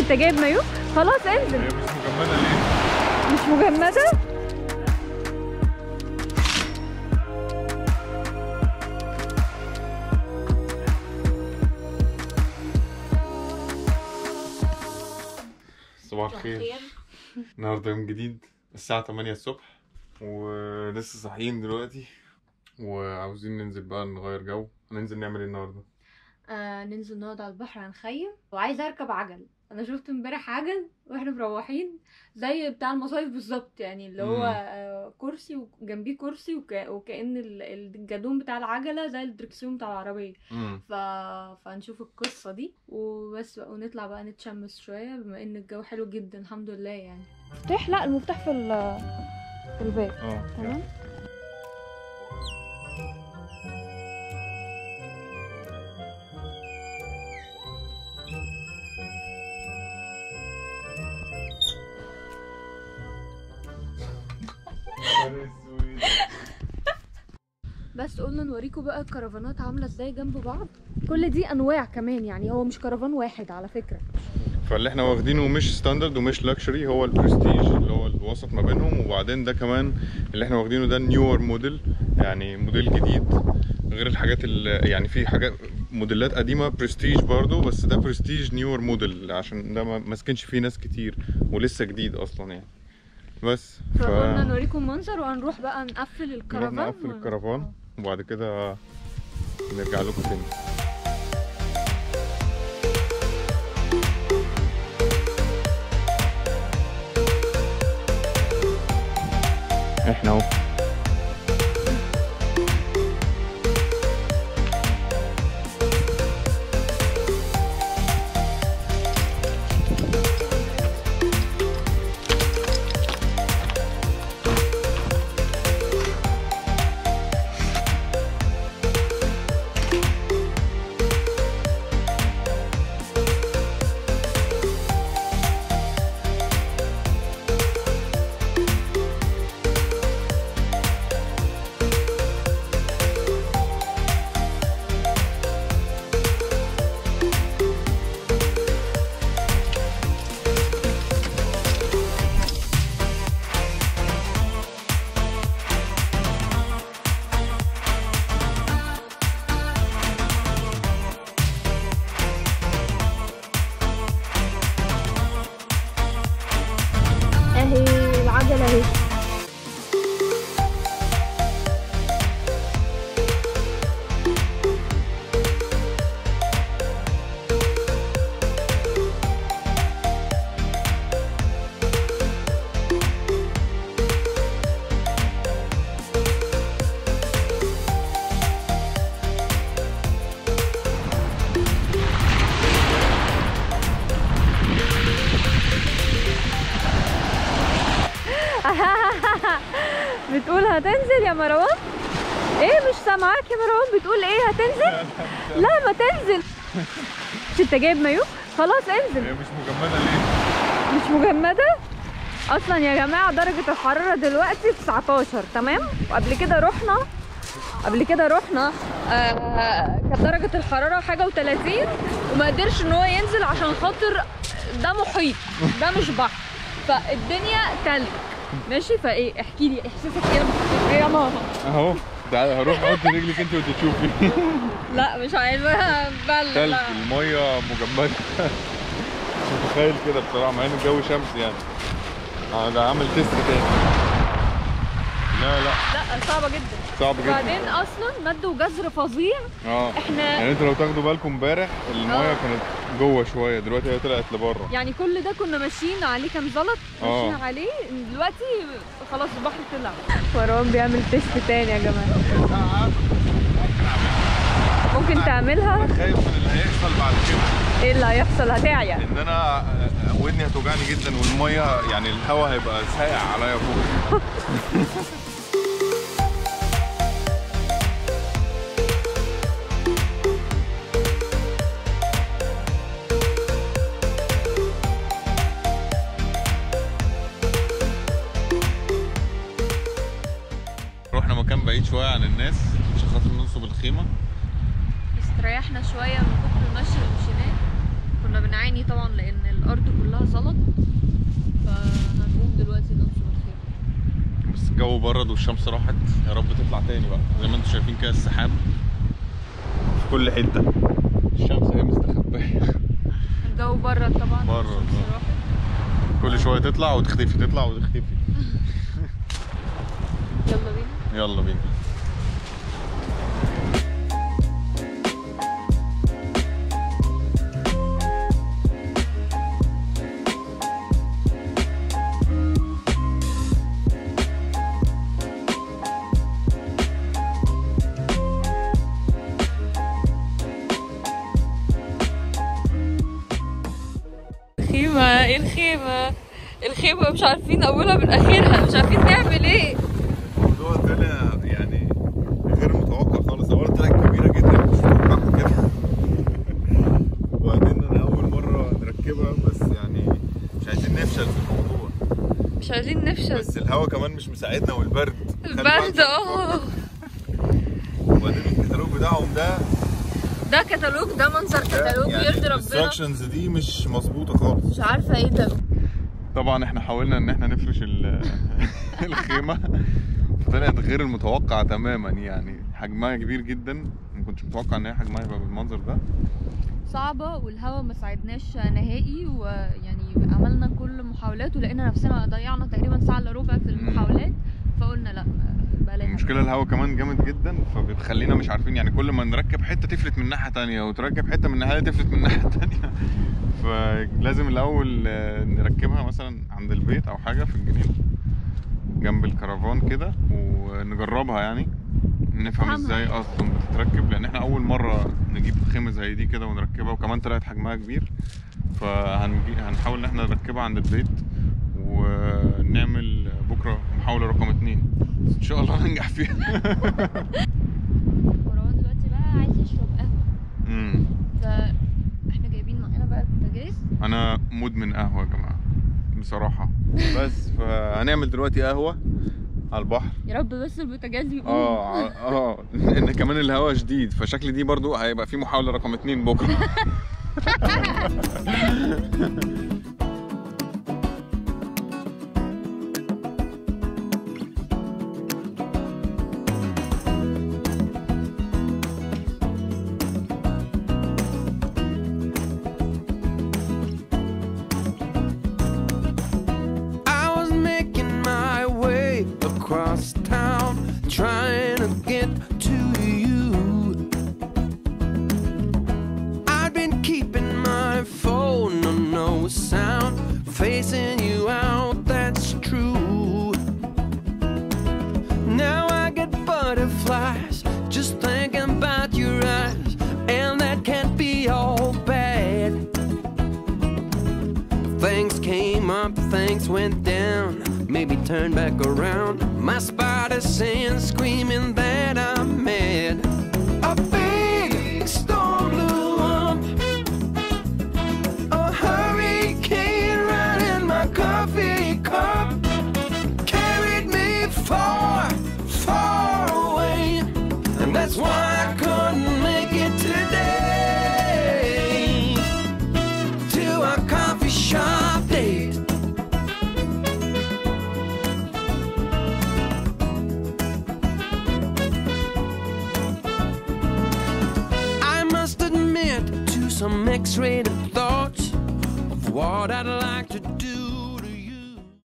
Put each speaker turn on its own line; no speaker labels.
انت جايب مايو خلاص انزل
هي مش مجمدة ليه؟
مش مجمدة
صباح الخير النهارده يوم جديد الساعة 8 الصبح ولسه صاحيين دلوقتي وعاوزين ننزل بقى نغير جو هننزل نعمل ايه النهارده؟
آه ننزل نقعد على البحر هنخيم وعايزه اركب عجل انا شفت امبارح عجل واحنا مروحين زي بتاع المصايف بالظبط يعني اللي هو
مم.
آه كرسي وجنبيه كرسي وك... وكأن ال- الجادون بتاع العجله زي الدركسيون بتاع العربيه
امم
ف... فنشوف القصه دي وبس بقى ونطلع بقى نتشمس شويه بما ان الجو حلو جدا الحمد لله يعني مفتاح لا المفتاح في ال... في الباب
اه
تمام بس قلنا نوريكم بقى الكرفانات عامله ازاي جنب بعض كل دي انواع كمان يعني هو مش كرفان واحد على فكره
فاللي احنا واخدينه مش ستاندرد ومش لاكشري هو البرستيج اللي هو الوسط ما بينهم وبعدين ده كمان اللي احنا واخدينه ده نيور موديل يعني موديل جديد غير الحاجات اللي يعني في حاجات موديلات قديمه برستيج برضو بس ده برستيج نيور موديل عشان ده ما ماسكنش فيه ناس كتير ولسه جديد اصلا يعني بس ف
فقلنا نوريكم منظر وهنروح بقى نقفل
نروح
الكرفان
نقفل الكرفان وبعد كده نرجع لكم تاني احنا اهو
اهي العجله اهي بتقول هتنزل يا مروان ايه مش سامعاك يا مروان بتقول ايه هتنزل لا ما تنزل مش انت جايب مايو خلاص انزل
هي مش مجمدة ليه؟
مش مجمدة اصلا يا جماعة درجة الحرارة دلوقتي 19 تمام وقبل كده رحنا قبل كده رحنا آه كانت درجة الحرارة حاجة و30 وما قدرش ان هو ينزل عشان خاطر ده محيط ده مش بحر فالدنيا تلج ماشي فايه احكي لي احساسك ايه لما حطيت ايه يا ماما
اهو تعالى هروح احط رجلك انت وانت تشوفي
لا مش عايزاها بل
تلج
لا
المية مجمدة مش متخيل كده بصراحة مع ان الجو شمس يعني انا ده عامل تيست تاني لا لا
لا صعبة جدا
صعب جدا
وبعدين اصلا مد وجزر فظيع
اه
احنا
يعني انتوا لو تاخدوا بالكم امبارح المية
آه.
كانت جوه شوية دلوقتي هي طلعت لبره
يعني كل ده كنا ماشيين عليه كام زلط
آه.
ماشيين عليه دلوقتي خلاص البحر طلع مروان بيعمل تيست تاني يا جماعه ممكن تعملها
خايف من اللي هيحصل بعد كده
ايه اللي هيحصل هتعيا
ان انا آه، ودني هتوجعني جدا والمية يعني الهواء هيبقى ساقع عليا فوق رحنا مكان بعيد شوية عن الناس عشان خاطر ننصب الخيمة
استريحنا شويه من كتر المشي اللي مشيناه كنا بنعاني طبعا لان الارض كلها زلط فهنقوم دلوقتي ننصب الخيمه
بس الجو برد والشمس راحت يا رب تطلع تاني بقى زي ما انتم شايفين كده السحاب في كل حته الشمس هي مستخبيه
الجو برد طبعا
برد،
الشمس
آه.
راحت.
كل شويه تطلع وتختفي تطلع وتختفي
يلا بينا
يلا بينا
الخيمة ايه الخيمة الخيمة مش عارفين اولها من اخرها مش عارفين نعمل ايه
الموضوع طلع يعني غير متوقع خالص اولا طلعت كبيره جدا مش متوقعها كده وبعدين انا اول مره نركبها بس يعني مش عايزين نفشل في الموضوع
مش عايزين نفشل
بس الهوا كمان مش مساعدنا والبرد خلي
البرد
بالك.
اه
وبعدين الكتالوج بتاعهم ده
ده كتالوج ده منظر كتالوج
يعني
يرضي ربنا
الانستراكشنز دي مش مظبوطه خالص
مش عارفة ايه ده
طبعا احنا حاولنا ان احنا نفرش ال- الخيمه طلعت غير المتوقع تماما يعني حجمها كبير جدا ما كنتش متوقع ان هي حجمها يبقى بالمنظر ده
صعبة والهوا ما ساعدناش نهائي ويعني عملنا كل محاولات ولقينا نفسنا ضيعنا تقريبا ساعة الا ربع في المحاولات فقلنا لا بلاها
المشكله الهوا كمان جامد جدا فبتخلينا مش عارفين يعني كل ما نركب حته تفلت من ناحيه تانية وتركب حته من ناحيه تفلت من ناحيه تانية فلازم الاول آه، نركبها مثلا عند البيت او حاجه في الجنينه جنب الكرفان كده ونجربها يعني نفهم
نفهمها.
ازاي اصلا بتتركب لان احنا اول مره نجيب خيمه زي دي كده ونركبها وكمان طلعت حجمها كبير فهنجي هنحاول ان احنا نركبها عند البيت ونعمل بكره محاوله رقم اتنين بس ان شاء الله ننجح فيها
مروان دلوقتي بقى عايز يشرب قهوة
مم.
فاحنا جايبين معانا بقى البوتاجاز
انا مدمن قهوه يا جماعه بصراحه بس فهنعمل دلوقتي قهوه على البحر
يا رب بس البوتاجاز يقوم
اه اه لان كمان الهواء شديد فشكل دي برضو هيبقى في محاوله رقم اتنين بكره
I was making my way across town, trying to get to you. I'd been keeping my phone on no sound, facing you out, that's true. Now I get butterflies just thinking about your eyes, and that can't be all bad. Things came up, things went down, maybe turn back around. My spider sense screaming that I'm mad. A big storm blew up, a hurricane right in my coffee cup, carried me far, far away, and that's why I couldn't make it today to a coffee shop date. I must admit to some X-rated thoughts of what I'd like to do